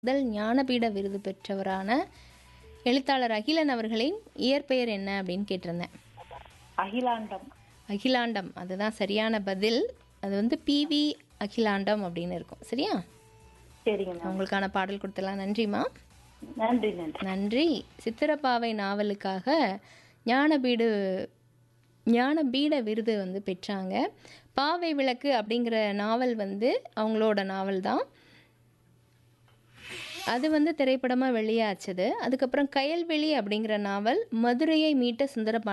முதல் ஞானபீட விருது பெற்றவரான எழுத்தாளர் அகிலன் அவர்களின் இயற்பெயர் என்ன அப்படின்னு கேட்டிருந்தேன் அகிலாண்டம் அகிலாண்டம் அதுதான் சரியான பதில் அது வந்து பிவி அகிலாண்டம் அப்படின்னு இருக்கும் சரியா சரிங்க மேம் உங்களுக்கான பாடல் கொடுத்தலாம் நன்றிம்மா நன்றி நன்றி நன்றி சித்திரப்பாவை நாவலுக்காக ஞானபீடு ஞானபீட விருது வந்து பெற்றாங்க பாவை விளக்கு அப்படிங்கிற நாவல் வந்து அவங்களோட நாவல் தான் அது வந்து திரைப்படமாக வெளியாச்சது அதுக்கப்புறம் கயல்வெளி அப்படிங்கிற நாவல் மதுரையை மீட்ட சுந்தரபாண்டியன்